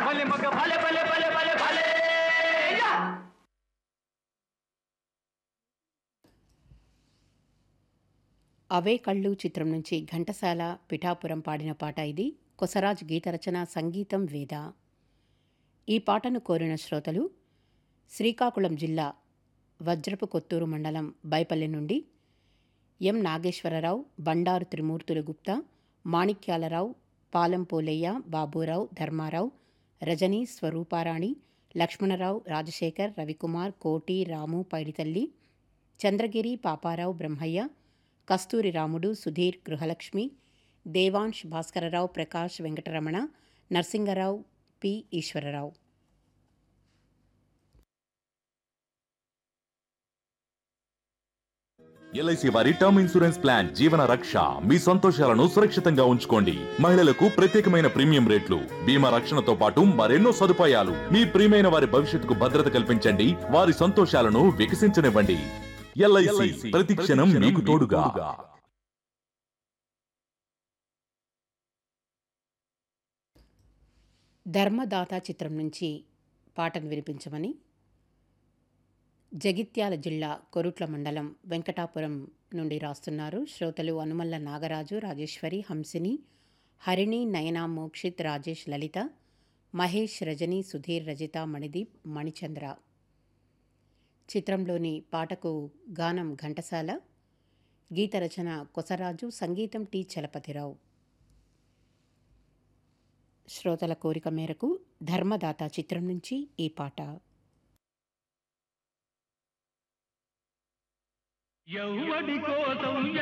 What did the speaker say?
భలే మగ భలే భలే భలే భలే భలే యా! అవే కళ్ళు చిత్రం నుంచి ఘంటసాల పిఠాపురం పాడిన పాట ఇది కొసరాజ్ గీత రచన సంగీతం వేద ఈ పాటను కోరిన శ్రోతలు శ్రీకాకుళం జిల్లా వజ్రపు కొత్తూరు మండలం బైపల్లె నుండి ఎం నాగేశ్వరరావు బండారు త్రిమూర్తులు గుప్తా మాణిక్యాలరావు పాలం పోలయ్య బాబురావు ధర్మారావు రజనీ స్వరూపారాణి లక్ష్మణరావు రాజశేఖర్ రవికుమార్ కోటి రాము పైడితల్లి చంద్రగిరి పాపారావు బ్రహ్మయ్య కస్తూరి రాముడు సుధీర్ గృహలక్ష్మి దేవాంశ్ భాస్కరరావు ప్రకాష్ వెంకటరమణ నరసింగరావు పి ఈశ్వరరావు ఎల్ఐసి వారి term insurance plan Jeevan Raksha మీ సంతోషాలను సురక్షితంగా ఉంచుకోండి మహిళలకు ప్రత్యేకమైన ప్రీమియం రేట్లు బీమా రక్షణతో పాటు మరెన్నో సదుపాయాలు మీ ప్రియమైన వారి భవిష్యత్తుకు భద్రత కల్పించండి వారి సంతోషాలను వికసించనివ్వండి ఎల్ఐసి ప్రతి క్షణం మీకు తోడుగా ధర్మదాత చిత్రం నుంచి పాటను వినిపించమని జగిత్యాల జిల్లా కొరుట్ల మండలం వెంకటాపురం నుండి రాస్తున్నారు శ్రోతలు అనుమల్ల నాగరాజు రాజేశ్వరి హంసిని హరిణి నయనా మోక్షిత్ రాజేష్ లలిత మహేష్ రజని సుధీర్ రజిత మణిదీప్ మణిచంద్ర చిత్రంలోని పాటకు గానం ఘంటసాల గీత రచన కొసరాజు సంగీతం టి చలపతిరావు శ్రోతల కోరిక మేరకు ధర్మదాత చిత్రం నుంచి ఈ పాట ఎవ్వడి కోసం